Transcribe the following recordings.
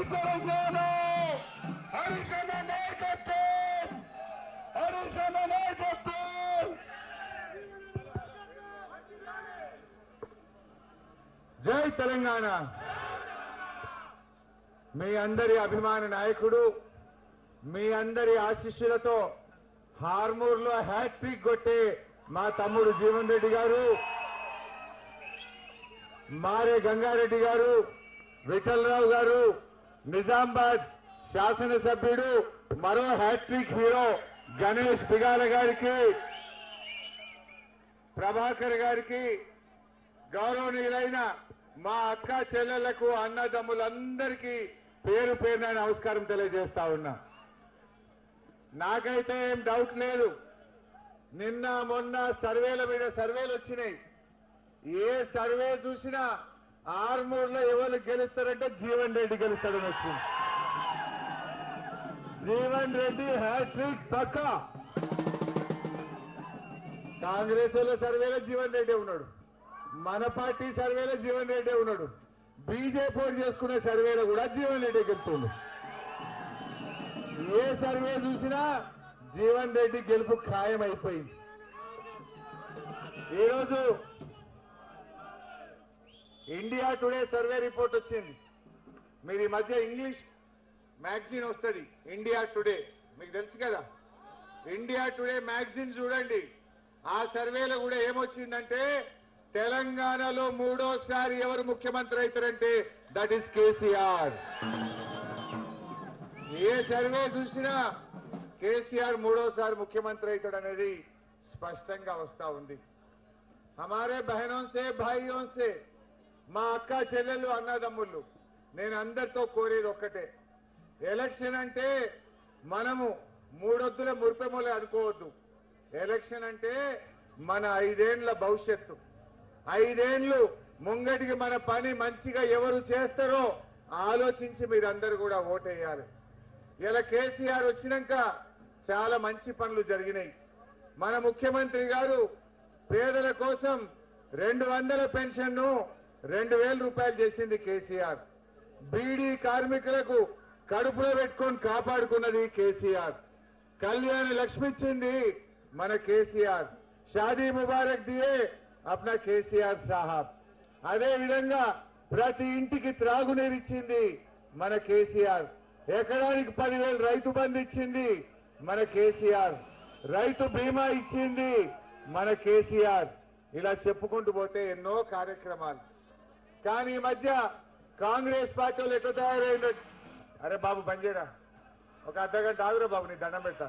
తెలంగాణ హరిశన నాయకత్వం హరిశన నాయకత్వం జై తెలంగాణ మీ అందరి అభిమాన నాయకుడు మీ అందరి ఆశీస్సులతో హార్మూర్లో హ్యాట్రిక్ కొట్టే మా తమ్ముడు జీవన్ రెడ్డి గారు మారే గంగారెడ్డి గారు విఠలరావు గారు నిజామాబాద్ శాసనసభ్యుడు మరో హ్యాట్రిక్ హీరో గణేష్ బిగాల గారికి ప్రభాకర్ గారికి గౌరవనీయులైన మా అక్క చెల్లెళ్లకు అన్నదమ్ములందరికీ పేరు పేరున నమస్కారం తెలియజేస్తా ఉన్నా నాకైతే ఏం డౌట్ లేదు నిన్న మొన్న సర్వేల మీద సర్వేలు వచ్చినాయి ఏ సర్వే చూసినా ఆర్మూర్లో ఎవరు గెలుస్తారంటే జీవన్ రెడ్డి గెలుస్తాడని వచ్చింది జీవన్ రెడ్డి హ్యాట్రిక్ పక్క కాంగ్రెస్ వాళ్ళ సర్వేలో జీవన్ రెడ్డి ఉన్నాడు మన పార్టీ సర్వేలో జీవన్ రెడ్డి ఉన్నాడు బీజేపీ ఓటు చేసుకునే సర్వేలో కూడా జీవన్ రెడ్డి గెలుతుండు ఏ సర్వే చూసినా జీవన్ రెడ్డి గెలుపు ఖాయం అయిపోయింది ఈరోజు ఇండియా టుడే సర్వే రిపోర్ట్ వచ్చింది మీరు ఈ మధ్య ఇంగ్లీష్ మ్యాగజైన్ వస్తుంది ఇండియా టుడే మీకు తెలుసు కదా ఇండియా టుడే మ్యాగజైన్ చూడండి ఆ సర్వేలో కూడా ఏమొచ్చిందంటే తెలంగాణలో మూడోసారి ఎవరు ముఖ్యమంత్రి అవుతారంటే దట్ ఈస్ కేసీఆర్ ఏ సర్వే చూసినా కేసీఆర్ మూడోసారి ముఖ్యమంత్రి అవుతాడు అనేది స్పష్టంగా వస్తా ఉంది హమారే బహనోं से భాయియోं से మా అక్క చెల్లెళ్ళు అన్నదమ్ముళ్ళు నేను అందరితో కోరేది ఒక్కటే ఎలక్షన్ అంటే మనము మూడొద్దుల మురిపెమూలే అనుకోవద్దు ఎలక్షన్ అంటే మన ఐదేండ్ల భవిష్యత్తు ఐదేండ్లు ముంగటికి మన పని మంచిగా ఎవరు చేస్తారో ఆలోచించి మీరందరూ కూడా ఓటేయాలి ఇలా కేసీఆర్ వచ్చినాక చాలా మంచి పనులు జరిగినాయి మన ముఖ్యమంత్రి గారు పేదల కోసం రెండు వందల పెన్షన్ను రెండు వేల రూపాయలు చేసింది కేసీఆర్ బీడీ కార్మికులకు కడుపులో పెట్టుకొని కాపాడుకున్నది కేసీఆర్ కళ్యాణ లక్ష్మి ఇచ్చింది మన కేసీఆర్ షాదీ ముబారక్ దియే అప్నా కేసీఆర్ సాహాబ్ అదే విధంగా ప్రతి ఇంటికి త్రాగునీరు ఇచ్చింది మన కేసీఆర్ ఎకరానికి పదివేలు రైతు బంధు ఇచ్చింది మన కేసీఆర్ రైతు బీమా ఇచ్చింది మన కేసీఆర్ ఇలా చెప్పుకుంటూ పోతే ఎన్నో కార్యక్రమాలు కానీ ఈ మధ్య కాంగ్రెస్ పార్టీ వాళ్ళు ఎట్లా తయారైందో అరే బాబు బంజేరా ఒక అర్ధగంట ఆగురా బాబు నీ దండం పెడతా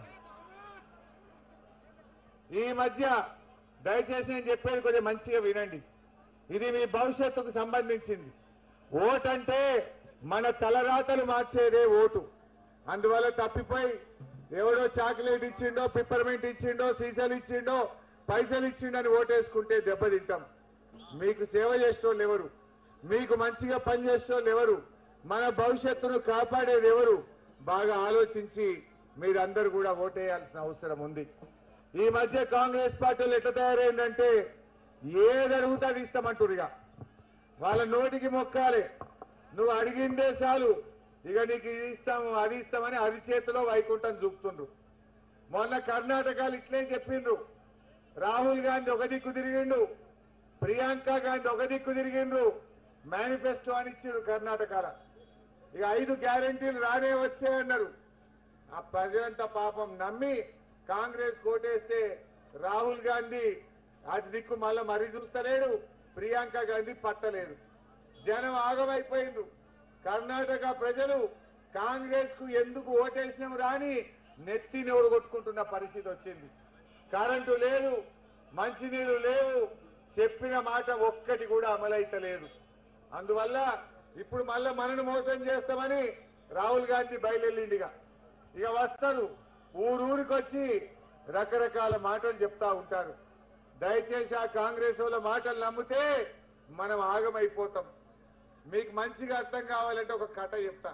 ఈ మధ్య దయచేసి నేను చెప్పేది కొంచెం మంచిగా వినండి ఇది మీ భవిష్యత్తుకు సంబంధించింది ఓట్ అంటే మన తలరాతలు మార్చేదే ఓటు అందువల్ల తప్పిపోయి ఎవడో చాక్లెట్ ఇచ్చిండో పిప్పర్మెంట్ ఇచ్చిండో సీసాలు ఇచ్చిండో పైసలు ఇచ్చిండని ఓటేసుకుంటే దెబ్బతింటాం మీకు సేవ చేసేటోళ్ళు ఎవరు మీకు మంచిగా పనిచేసేటోళ్ళు ఎవరు మన భవిష్యత్తును కాపాడేది ఎవరు బాగా ఆలోచించి మీరందరూ కూడా ఓటేయాల్సిన అవసరం ఉంది ఈ మధ్య కాంగ్రెస్ పార్టీలు ఎట్లా తయారైందంటే ఏది అడుగుతా అది ఇస్తామంటారు ఇక వాళ్ళ నోటికి మొక్కాలి నువ్వు అడిగిందే చాలు ఇక నీకు ఇది ఇస్తాము అది ఇస్తామని అది చేతిలో వైకుంఠం చూపుతుండ్రు మొన్న కర్ణాటకలు ఇట్లే చెప్పిండ్రు రాహుల్ గాంధీ ఒక దిక్కు తిరిగిండు ప్రియాంక గాంధీ ఒక దిక్కు తిరిగిండ్రు మేనిఫెస్టో అని ఇచ్చిండ్రు కర్ణాటకలో ఇక ఐదు గ్యారంటీలు రానే వచ్చాయన్నారు ఆ ప్రజలంతా పాపం నమ్మి కాంగ్రెస్ కోటేస్తే రాహుల్ గాంధీ అటు దిక్కు మళ్ళా మరీ చూస్తలేడు ప్రియాంక గాంధీ పత్తలేదు జనం ఆగమైపోయిండ్రు కర్ణాటక ప్రజలు కాంగ్రెస్ కు ఎందుకు ఓటేసినాం రాని నెత్తి నోరు కొట్టుకుంటున్న పరిస్థితి వచ్చింది కరెంటు లేదు మంచినీళ్లు లేవు చెప్పిన మాట ఒక్కటి కూడా అమలైతలేదు అందువల్ల ఇప్పుడు మళ్ళా మనను మోసం చేస్తామని రాహుల్ గాంధీ బయలుదేరిండిగా ఇక వస్తారు ఊరూరికి వచ్చి రకరకాల మాటలు చెప్తా ఉంటారు దయచేసి ఆ కాంగ్రెస్ వాళ్ళ మాటలు నమ్మితే మనం ఆగమైపోతాం మీకు మంచిగా అర్థం కావాలంటే ఒక కథ చెప్తా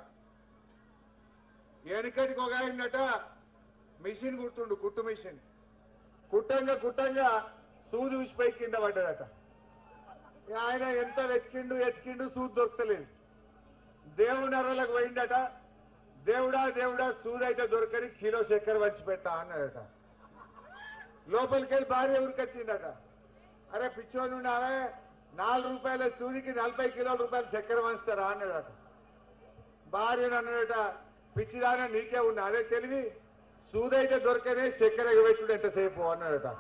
వెనకటికి ఒక ఆయనట మిషన్ కుట్టుండు కుట్టు మిషన్ కుట్టంగా కుట్టంగా సూది ఉసిపోయి కింద పడ్డదట ఇక ఆయన ఎంత వెతికిండు వెతికిండు సూది దొరకలేదు దేవునర్రలకు పోయిందట దేవుడా దేవుడా సూదైతే దొరకని కిలో చక్కెర వంచి పెట్టా అన్నాడట లోపలికి వెళ్ళి భార్య ఉరికొచ్చిందట అరే పిచ్చోని ఉన్నావే నాలుగు రూపాయల సూదికి నలభై కిలోల రూపాయలు చక్కెర వంచుతారా అన్నాడట భార్యను అన్నాడట పిచ్చిదాన నీకే ఉన్నా అదే తెలివి సూదైతే దొరకనే చక్కెర ఎగబెట్టుడు ఎంతసేపు అన్నాడట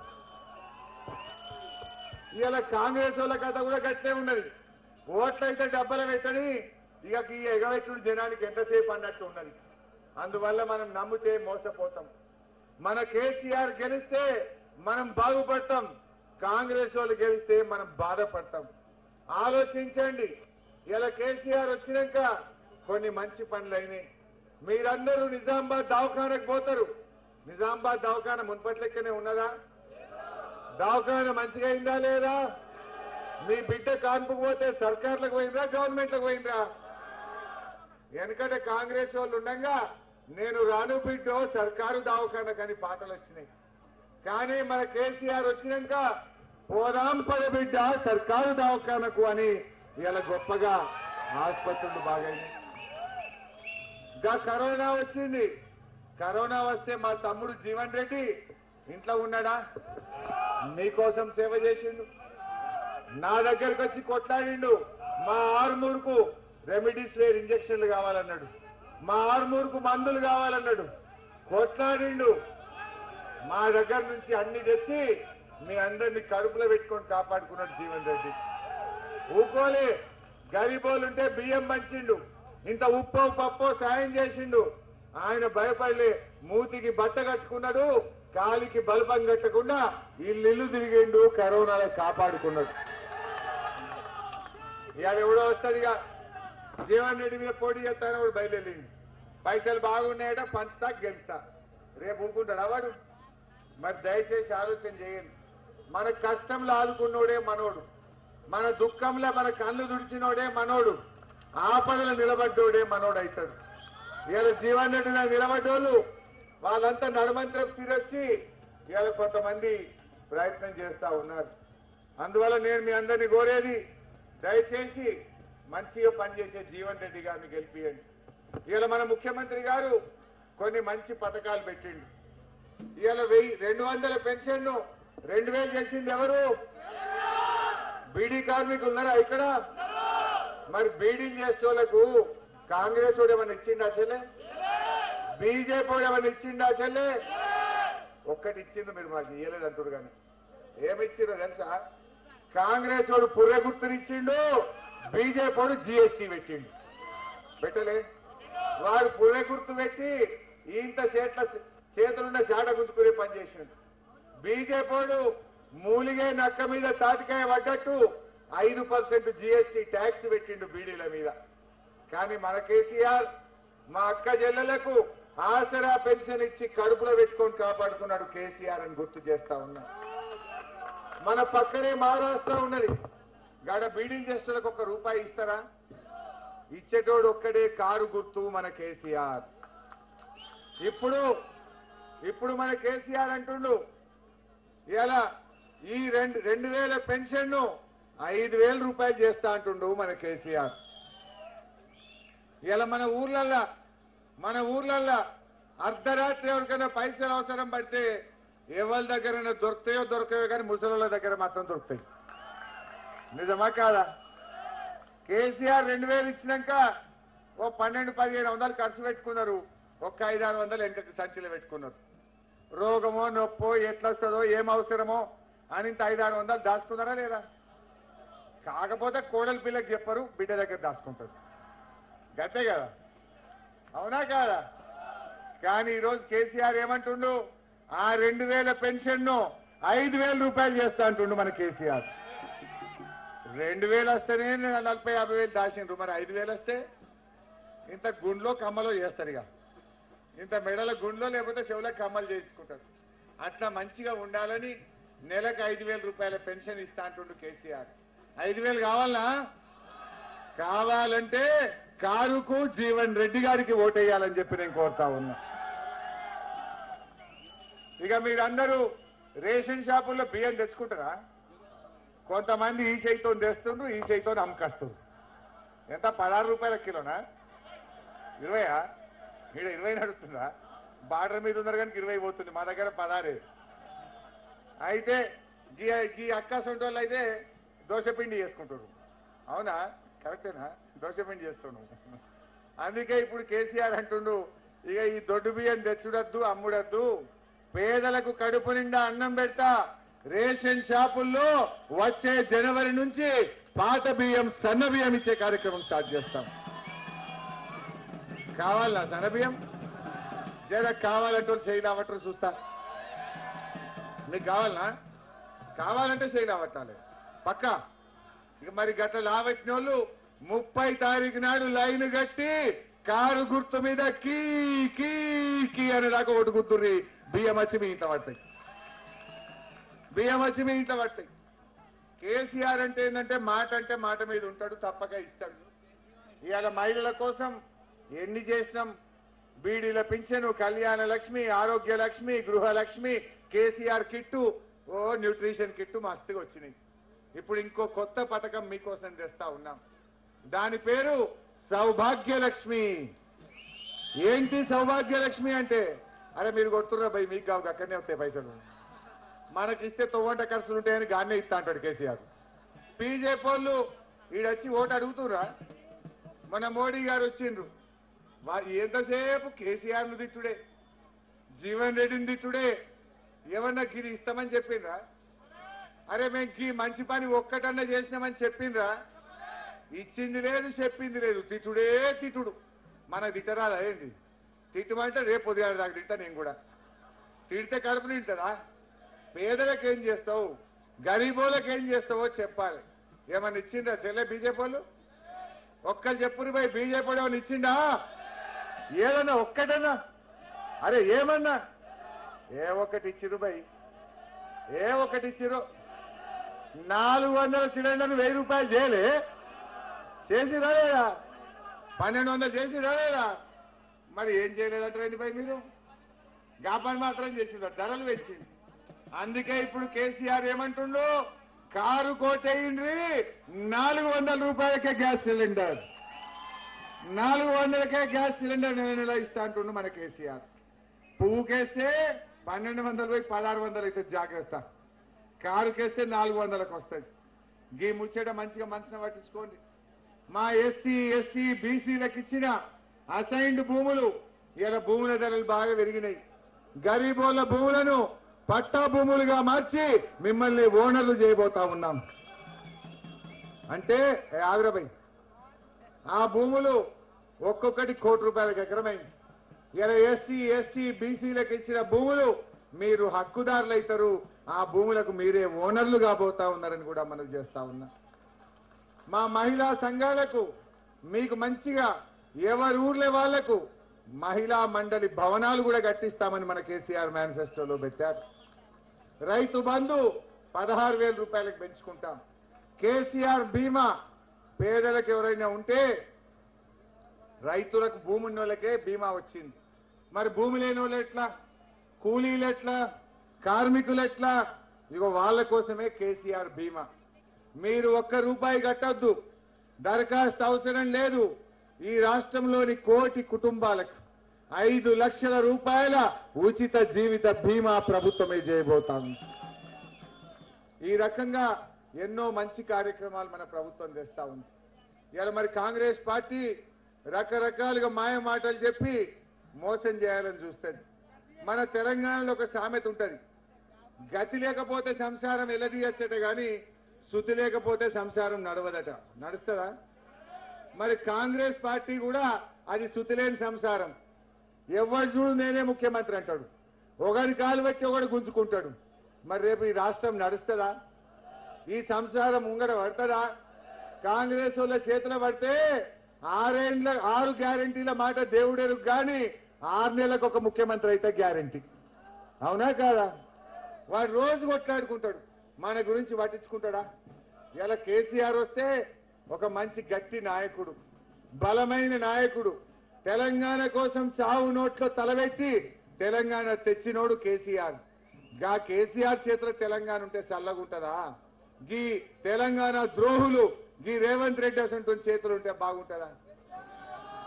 ఇలా కాంగ్రెస్ వాళ్ళ కథ కూడా గట్లే ఉన్నది ఓట్లయితే డబ్బల పెట్టని ఇక ఈ ఎగబెట్టుడు జనానికి ఎంతసేపు అన్నట్టు ఉన్నది అందువల్ల మనం నమ్మితే మోసపోతాం మన కేసీఆర్ గెలిస్తే మనం బాగుపడతాం కాంగ్రెస్ వాళ్ళు గెలిస్తే మనం బాధపడతాం ఆలోచించండి ఇలా కేసీఆర్ వచ్చినాక కొన్ని మంచి పనులు అయినాయి మీరందరూ నిజామాబాద్ దవాఖానకు పోతారు నిజామాబాద్ దవాఖాన మున్పటి లెక్కనే ఉన్నదా దవాఖాన మంచిగా అయిందా లేదా మీ బిడ్డ కాన్పుకు పోతే సర్కార్లకు పోయిందా గవర్నమెంట్లకు పోయిందా వెనకట కాంగ్రెస్ వాళ్ళు ఉండగా నేను రాను బిడ్డో సర్కారు దవాఖాన కానీ పాటలు వచ్చినాయి కానీ మన కేసీఆర్ వచ్చినాక పోదాం పద బిడ్డ సర్కారు దవాఖానకు అని ఇలా గొప్పగా ఆసుపత్రులు బాగైనాయి ఇంకా కరోనా వచ్చింది కరోనా వస్తే మా తమ్ముడు జీవన్ రెడ్డి ఇంట్లో ఉన్నాడా మీకోసం సేవ చేసిండు నా దగ్గరకు వచ్చి కొట్లాడిండు మా ఆర్మూర్కు రెమిడిసివిర్ ఇంజక్షన్లు కావాలన్నాడు మా ఆర్మూర్కు మందులు కావాలన్నాడు కొట్లాడిండు మా దగ్గర నుంచి అన్ని తెచ్చి మీ అందరినీ కడుపులో పెట్టుకొని కాపాడుకున్నాడు జీవన్ రెడ్డి ఊకోలే గరీబోలుంటే బియ్యం పంచిండు ఇంత ఉప్పో పప్పో సాయం చేసిండు ఆయన భయపడలే మూతికి బట్ట కట్టుకున్నాడు కాలికి బల్బం కట్టకుండా ఇల్లు తిరిగిండు కరోనాలో కాపాడుకున్నాడు ఇవాళ ఎవడో వస్తాడు ఇక జీవన్ రెడ్డి మీద పోటీ చేస్తాను వాడు బయలుదేరిండు పైసలు బాగున్నాయట పంచుతా గెలుస్తా రేపు ఊరుకుంటాడు వాడు మరి దయచేసి ఆలోచన చేయండి మన కష్టంలో ఆదుకున్నోడే మనోడు మన దుఃఖంలో మన కళ్ళు దుడిచినోడే మనోడు ఆపదలు నిలబడ్డోడే మనోడు అవుతాడు ఇవాళ జీవన్ రెడ్డి మీద నిలబడ్డోళ్ళు వాళ్ళంతా నడమంత్రం తిరొచ్చి ఇవాళ కొంతమంది ప్రయత్నం చేస్తా ఉన్నారు అందువల్ల నేను మీ అందరినీ కోరేది దయచేసి మంచిగా పనిచేసే జీవన్ రెడ్డి గారిని గెలిపియండి ఇవాళ మన ముఖ్యమంత్రి గారు కొన్ని మంచి పథకాలు పెట్టిండు ఇవాళ వెయ్యి రెండు వందల పెన్షన్ రెండు వేలు చేసింది ఎవరు బీడీ కార్మికులు ఉన్నారా ఇక్కడ మరి బీడింగ్ చేసేటోళ్లకు కాంగ్రెస్ వాడు ఏమైనా ఇచ్చిండా చెల్లె బీజేపీ వాడు ఏమైనా ఇచ్చిండా చెల్లె ఒక్కటి ఇచ్చింది మీరు మాకు ఇయ్యలేదు అంటారు కానీ ఏమి ఇచ్చిందో తెలుసా కాంగ్రెస్ వాడు పుర్రె గుర్తునిచ్చిండు బీజేపీ వాడు జిఎస్టీ పెట్టిండు పెట్టలే వాడు పుర్రె గుర్తు పెట్టి ఇంత చేట్ల చేతులున్న శాట గుంజుకునే పని చేసిండు బీజేపీ వాడు మూలిగే నక్క మీద తాటికాయ పడ్డట్టు ఐదు పర్సెంట్ జిఎస్టీ ట్యాక్స్ పెట్టిండు బీడీల మీద కానీ మన కేసీఆర్ మా అక్క చెల్లెలకు ఆసరా పెన్షన్ ఇచ్చి కడుపులో పెట్టుకొని కాపాడుకున్నాడు కేసీఆర్ అని గుర్తు చేస్తా ఉన్నా మన పక్కనే మహారాష్ట్ర ఉన్నది గాడ బీడింగ్ చేస్తులకు ఒక రూపాయి ఇస్తారా ఇచ్చేటోడు ఒక్కడే కారు గుర్తు మన కేసీఆర్ ఇప్పుడు ఇప్పుడు మన కేసీఆర్ అంటుండు ఇలా ఈ రెండు రెండు వేల పెన్షన్ ను ఐదు వేల రూపాయలు చేస్తా అంటుండు మన కేసీఆర్ ఇలా మన ఊర్లల్లా మన ఊర్లల్లా అర్ధరాత్రి ఎవరికైనా పైసలు అవసరం పడితే ఎవరి దగ్గరైనా దొరుకుతాయో దొరకవో కానీ ముసలోళ్ళ దగ్గర మాత్రం దొరుకుతాయి నిజమా కాదా కేసీఆర్ రెండు వేలు ఇచ్చినాక ఓ పన్నెండు పదిహేను వందలు ఖర్చు పెట్టుకున్నారు ఒక్క ఐదు ఆరు వందలు వెనకటి సంచిలో పెట్టుకున్నారు రోగమో నొప్పో ఎట్లా వస్తుందో ఏం అవసరమో అని ఇంత ఐదు ఆరు వందలు దాచుకున్నారా లేదా కాకపోతే కోడలి పిల్లకి చెప్పరు బిడ్డ దగ్గర దాచుకుంటారు గతే కదా అవునా కాదా కానీ ఈరోజు కేసీఆర్ ఏమంటుండు ఆ రెండు వేల పెన్షన్ ను ఐదు వేల రూపాయలు చేస్తా అంటుండు మన కేసీఆర్ రెండు వేలు వస్తేనే నేను నలభై యాభై వేలు దాచిండ్రు మరి ఐదు వేలు వస్తే ఇంత గుండ్లో కమ్మలో చేస్తారు ఇక ఇంత మెడల గుండ్లో లేకపోతే చెవుల కమ్మలు చేయించుకుంటారు అట్లా మంచిగా ఉండాలని నెలకు ఐదు వేల రూపాయల పెన్షన్ ఇస్తా అంటుండు కేసీఆర్ ఐదు వేలు కావాలా కావాలంటే కారుకు జీవన్ రెడ్డి గారికి ఓటేయాలని చెప్పి నేను కోరుతా ఉన్నా ఇక మీరందరూ రేషన్ షాపుల్లో బియ్యం తెచ్చుకుంటారా కొంతమంది ఈ చేయితో తెస్తుండ్రు ఈ చేయితో అమ్మకస్తుండ్రు ఎంత పదహారు రూపాయల కిలోనా ఇరవయా ఈడ ఇరవై నడుస్తుందా బార్డర్ మీద ఉన్నారు కానీ ఇరవై పోతుంది మా దగ్గర పదారే అయితే గీ గీ అక్క సొంటోళ్ళు అయితే దోశపిండి చేసుకుంటారు అవునా కరెక్టేనా దోశపిండి చేస్తున్నావు అందుకే ఇప్పుడు కేసీఆర్ అంటుండు ఇక ఈ దొడ్డు బియ్యం తెచ్చుడద్దు అమ్ముడద్దు పేదలకు కడుపు నిండా అన్నం పెడతా రేషన్ షాపుల్లో వచ్చే జనవరి నుంచి పాత బియ్యం సన్న బియ్యం ఇచ్చే కార్యక్రమం స్టార్ట్ చేస్తాం కావాలా సన్న బియ్యం జర కావాలంటే చేయి రావట్రు చూస్తా మీకు కావాలనా కావాలంటే చేయి రావట్టాలి పక్క ఇక మరి గట్ల లావెట్టిన వాళ్ళు ముప్పై తారీఖు నాడు లైన్ కట్టి కారు గుర్తు మీద కీ కీ కీ అనేదాకా ఒకటి గుర్తుర్రి బియ్యం వచ్చి మీ ఇంట్లో పడతాయి బియ్యం వచ్చి మీ ఇంట్లో పడతాయి కేసీఆర్ అంటే ఏంటంటే మాట అంటే మాట మీద ఉంటాడు తప్పక ఇస్తాడు ఇవాళ మహిళల కోసం ఎన్ని చేసినాం బీడీల పింఛను కళ్యాణ లక్ష్మి ఆరోగ్య లక్ష్మి గృహలక్ష్మి కేసీఆర్ కిట్టు ఓ న్యూట్రిషన్ కిట్టు మస్తుగా వచ్చినాయి ఇప్పుడు ఇంకో కొత్త పథకం మీకోసం తెస్తా ఉన్నాం దాని పేరు సౌభాగ్యలక్ష్మి ఏంటి సౌభాగ్యలక్ష్మి అంటే అరే మీరు కొడుతుర్రా భయ్ మీకు కావు అక్కడనే వస్తాయి పైసలు మనకిస్తే తొవ్వంట ఖర్చులు ఉంటాయని గానే ఇస్తా అంటాడు కేసీఆర్ బీజేపీ వాళ్ళు ఈడొచ్చి ఓటు అడుగుతుర్రా మన మోడీ గారు వచ్చిండ్రు వా- ఎంతసేపు కేసీఆర్ ను తిట్టుడే జీవన్ రెడ్డిని తిట్టుడే ఏమన్నా గిరి ఇస్తామని చెప్పిండ్రా అరే మేము గీ మంచి పని ఒక్కటన్నా చేసినామని చెప్పిండ్రా ఇచ్చింది లేదు చెప్పింది లేదు తిట్టుడే తిట్టుడు మన తిట్టరాదా ఏంది తిట్టమంటే రేపు ఉదయం దాకా తింటా నేను కూడా తిడితే కడుపు నింటదా పేదలకు ఏం చేస్తావు గరీబోలకు ఏం చేస్తావో చెప్పాలి ఏమన్నా ఇచ్చిండ్రా చెల్లె బీజేపీ వాళ్ళు ఒక్కరు చెప్పురు పోయి బీజేపీ వాడు ఏమన్నా ఇచ్చిండా ఏదన్నా ఒక్కటన్నా అరే ఏమన్నా ఏ ఒక్కటి ఇచ్చిరు బై ఏ ఒక్కటి ఇచ్చిరు నాలుగు వందల సిలిండర్ వెయ్యి రూపాయలు చేయలే చేసి రాలేదా పన్నెండు వందలు చేసి రాలేదా మరి ఏం చేయలేదంటారండి బై మీరు గా పని మాత్రం చేసిండ్రు ధరలు పెంచింది అందుకే ఇప్పుడు కేసీఆర్ ఏమంటుండు కారు కోటేయండ్రి నాలుగు వందల రూపాయలకే గ్యాస్ సిలిండర్ నాలుగు వందలకే గ్యాస్ సిలిండర్ నెల నెల ఇస్తా అంటుండు మన కేసీఆర్ పువ్వుకేస్తే పన్నెండు వందలు పోయి పదహారు వందలు అయితే జాగ్రత్త కారుకేస్తే నాలుగు వందలకు వస్తుంది గీ ముచ్చట మంచిగా మనసున పట్టించుకోండి మా ఎస్సీ ఎస్టీ బీసీలకు ఇచ్చిన అసైన్డ్ భూములు ఇలా భూముల ధరలు బాగా పెరిగినాయి గరీబోళ్ళ భూములను పట్టా భూములుగా మార్చి మిమ్మల్ని ఓనర్లు చేయబోతా ఉన్నాం అంటే ఏ ఆగ్రభయ్ ఆ భూములు ఒక్కొక్కటి కోటి రూపాయలకు ఎకరమైంది ఇలా ఎస్సీ ఎస్టీ బీసీలకు ఇచ్చిన భూములు మీరు హక్కుదారులు అవుతారు ఆ భూములకు మీరే ఓనర్లు కాబోతా ఉన్నారని కూడా మనం చేస్తా ఉన్నా మా మహిళా సంఘాలకు మీకు మంచిగా ఎవరి ఊర్లే వాళ్లకు మహిళా మండలి భవనాలు కూడా కట్టిస్తామని మన కేసీఆర్ మేనిఫెస్టోలో పెట్టారు రైతు బంధు పదహారు వేల రూపాయలకు పెంచుకుంటాం కేసీఆర్ బీమా పేదలకు ఎవరైనా ఉంటే రైతులకు భూమి ఉన్న వాళ్ళకే బీమా వచ్చింది మరి భూమి లేని వాళ్ళు ఎట్లా కూలీలు ఎట్లా కార్మికులు ఎట్లా ఇగో వాళ్ళ కోసమే కేసీఆర్ బీమా మీరు ఒక్క రూపాయి కట్టొద్దు దరఖాస్తు అవసరం లేదు ఈ రాష్ట్రంలోని కోటి కుటుంబాలకు ఐదు లక్షల రూపాయల ఉచిత జీవిత బీమా ప్రభుత్వమే చేయబోతాము ఈ రకంగా ఎన్నో మంచి కార్యక్రమాలు మన ప్రభుత్వం తెస్తా ఉంది ఇలా మరి కాంగ్రెస్ పార్టీ రకరకాలుగా మాయ మాటలు చెప్పి మోసం చేయాలని చూస్తుంది మన తెలంగాణలో ఒక సామెత ఉంటది గతి లేకపోతే సంసారం ఎలదీయచ్చట గాని శృతి లేకపోతే సంసారం నడవదట నడుస్తుందా మరి కాంగ్రెస్ పార్టీ కూడా అది శృతి లేని సంసారం ఎవరు చూడు నేనే ముఖ్యమంత్రి అంటాడు ఒకటి కాలు పెట్టి ఒకడు గుంజుకుంటాడు మరి రేపు ఈ రాష్ట్రం నడుస్తుందా ఈ సంసారం ముంగడ పడుతుందా కాంగ్రెస్ వాళ్ళ చేతిలో పడితే ఆరేండ్ల ఆరు గ్యారంటీల మాట దేవుడెరు కానీ ఆరు నెలలకు ఒక ముఖ్యమంత్రి అయితే గ్యారంటీ అవునా కాదా వాడు రోజు కొట్లాడుకుంటాడు మన గురించి పట్టించుకుంటాడా ఇలా కేసీఆర్ వస్తే ఒక మంచి గట్టి నాయకుడు బలమైన నాయకుడు తెలంగాణ కోసం చావు నోట్లో తలబెట్టి తెలంగాణ తెచ్చినోడు కేసీఆర్ గా కేసీఆర్ చేతిలో తెలంగాణ ఉంటే చల్లగుంటదా గీ తెలంగాణ ద్రోహులు గీ రేవంత్ రెడ్డి అసంటు చేతులు ఉంటే బాగుంటదా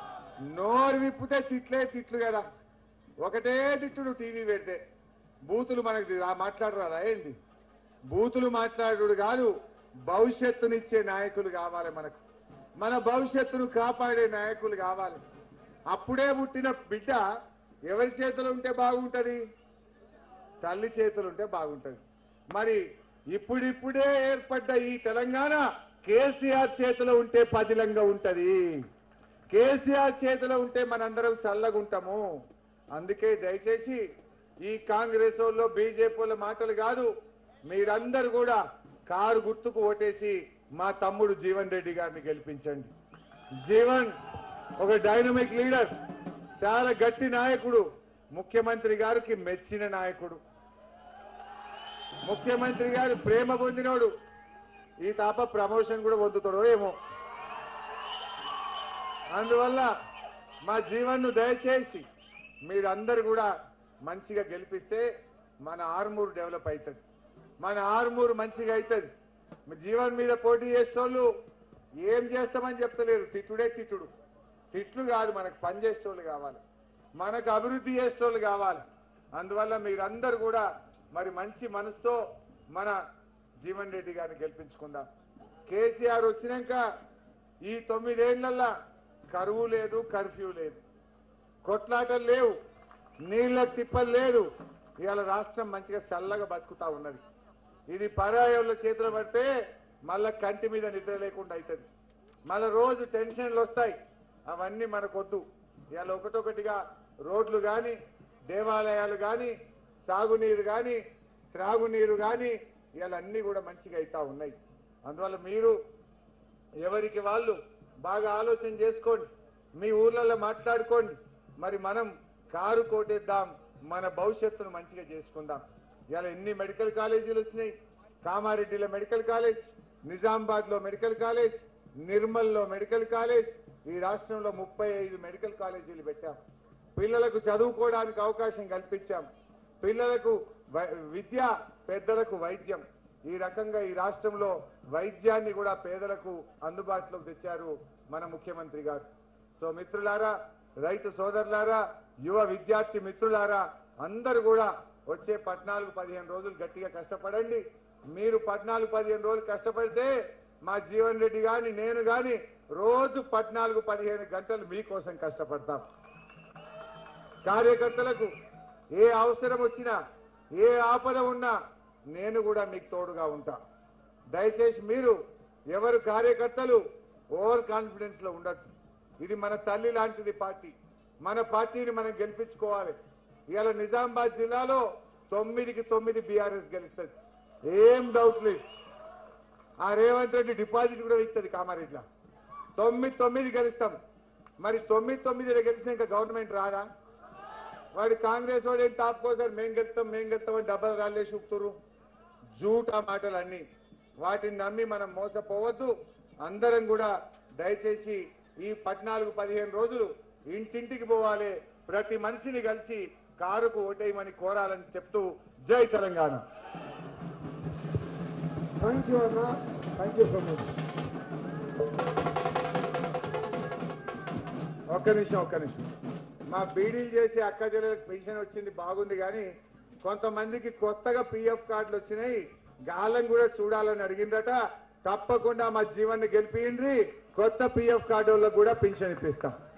నోరు విప్పితే తిట్లే తిట్లు కదా ఒకటే తిట్టుడు టీవీ పెడితే బూతులు మనకు ది- రా- మాట్లాడరాదా ఏంటి బూతులు మాట్లాడు కాదు భవిష్యత్తునిచ్చే నాయకులు కావాలి మనకు మన భవిష్యత్తును కాపాడే నాయకులు కావాలి అప్పుడే పుట్టిన బిడ్డ ఎవరి చేతిలో ఉంటే బాగుంటది తల్లి చేతులు ఉంటే బాగుంటది మరి ఇప్పుడిప్పుడే ఏర్పడ్డ ఈ తెలంగాణ కేసీఆర్ చేతిలో ఉంటే పదిలంగా ఉంటది కేసీఆర్ చేతిలో ఉంటే మనందరం చల్లగా ఉంటాము అందుకే దయచేసి ఈ కాంగ్రెస్ వాళ్ళు బీజేపీ వాళ్ళ మాటలు కాదు మీరందరూ కూడా కారు గుర్తుకు ఓటేసి మా తమ్ముడు జీవన్ రెడ్డి గారిని గెలిపించండి జీవన్ ఒక డైనమిక్ లీడర్ చాలా గట్టి నాయకుడు ముఖ్యమంత్రి గారికి మెచ్చిన నాయకుడు ముఖ్యమంత్రి గారు ప్రేమ పొందినోడు ఈ తాప ప్రమోషన్ కూడా పొందుతాడో ఏమో అందువల్ల మా జీవన్ను దయచేసి మీరందరూ కూడా మంచిగా గెలిపిస్తే మన ఆర్మూరు డెవలప్ అవుతుంది మన ఆర్మూరు మంచిగా అవుతుంది మీ జీవన్ మీద పోటీ చేసేటోళ్ళు ఏం చేస్తామని చెప్తలేరు తిట్టుడే తిట్టుడు తిట్లు కాదు మనకు పని చేసేటోళ్ళు కావాలి మనకు అభివృద్ధి చేసేటోళ్ళు కావాలి అందువల్ల మీరందరూ కూడా మరి మంచి మనసుతో మన జీవన్ రెడ్డి గారిని గెలిపించుకుందాం కేసీఆర్ వచ్చినాక ఈ తొమ్మిదేళ్లల్లా కరువు లేదు కర్ఫ్యూ లేదు కొట్లాటలు లేవు నీళ్ళ తిప్పలు లేదు ఇవాళ రాష్ట్రం మంచిగా చల్లగా బతుకుతా ఉన్నది ఇది పరాయోళ్ళ చేతులు పడితే మళ్ళా కంటి మీద నిద్ర లేకుండా అవుతుంది మళ్ళా రోజు టెన్షన్లు వస్తాయి అవన్నీ మనకొద్దు ఇవాళ ఒకటొకటిగా రోడ్లు కానీ దేవాలయాలు కానీ సాగునీరు కానీ త్రాగునీరు కానీ ఇవాళ అన్నీ కూడా మంచిగా అవుతా ఉన్నాయి అందువల్ల మీరు ఎవరికి వాళ్ళు బాగా ఆలోచన చేసుకోండి మీ ఊర్లలో మాట్లాడుకోండి మరి మనం కారు కోటేద్దాం మన భవిష్యత్తును మంచిగా చేసుకుందాం ఇలా ఎన్ని మెడికల్ కాలేజీలు వచ్చినాయి కామారెడ్డిలో మెడికల్ కాలేజ్ నిజామాబాద్లో మెడికల్ కాలేజ్ నిర్మల్లో మెడికల్ కాలేజ్ ఈ రాష్ట్రంలో ముప్పై ఐదు మెడికల్ కాలేజీలు పెట్టాం పిల్లలకు చదువుకోవడానికి అవకాశం కల్పించాం పిల్లలకు వై- విద్య పెద్దలకు వైద్యం ఈ రకంగా ఈ రాష్ట్రంలో వైద్యాన్ని కూడా పేదలకు అందుబాటులోకి తెచ్చారు మన ముఖ్యమంత్రి గారు సో మిత్రులారా రైతు సోదరులారా యువ విద్యార్థి మిత్రులారా అందరూ కూడా వచ్చే పద్నాలుగు పదిహేను రోజులు గట్టిగా కష్టపడండి మీరు పద్నాలుగు పదిహేను రోజులు కష్టపడితే మా జీవన్ రెడ్డి గాని నేను గాని రోజు పద్నాలుగు పదిహేను గంటలు మీకోసం కష్టపడతాం కార్యకర్తలకు ఏ అవసరం వచ్చినా ఏ ఆపద ఉన్నా నేను కూడా మీకు తోడుగా ఉంటా దయచేసి మీరు ఎవరు కార్యకర్తలు ఓవర్ కాన్ఫిడెన్స్ లో ఉండద్దు ఇది మన తల్లి లాంటిది పార్టీ మన పార్టీని మనం గెలిపించుకోవాలి ఇవాళ నిజామాబాద్ జిల్లాలో తొమ్మిదికి తొమ్మిది బీఆర్ఎస్ గెలుస్తుంది ఏం డౌట్ లేదు ఆ రేవంత్ రెడ్డి డిపాజిట్ కూడా ఇస్తుంది కామారెడ్డిలో తొమ్మిది తొమ్మిది గెలుస్తాం మరి తొమ్మిది తొమ్మిది గెలిచినాక గవర్నమెంట్ రాదా వాడు కాంగ్రెస్ వాడు ఏం తాపుకోసారి మేం గెలుస్తాం మేం గెలుస్తాం అని డబ్బలు రాళ్ళే చూపుతురు జూటా మాటలు అన్ని వాటిని నమ్మి మనం మోసపోవద్దు అందరం కూడా దయచేసి ఈ పద్నాలుగు పదిహేను రోజులు ఇంటింటికి పోవాలి ప్రతి మనిషిని కలిసి కారుకు ఓటేయమని కోరాలని చెప్తూ జై తెలంగాణ థ్యాంక్ యూ అన్న థ్యాంక్ యూ సో మచ్ ఒక్క నిమిషం ఒక్క నిమిషం మా బీడీలు చేసి అక్క చెల్లెలకు పెన్షన్ వచ్చింది బాగుంది కానీ కొంతమందికి కొత్తగా పిఎఫ్ కార్డులు వచ్చినాయి గాలం కూడా చూడాలని అడిగిందట తప్పకుండా మా జీవన్ని గెలిపియండి కొత్త పిఎఫ్ కార్డు వాళ్ళకు కూడా పెన్షన్ ఇప్పిస్తాం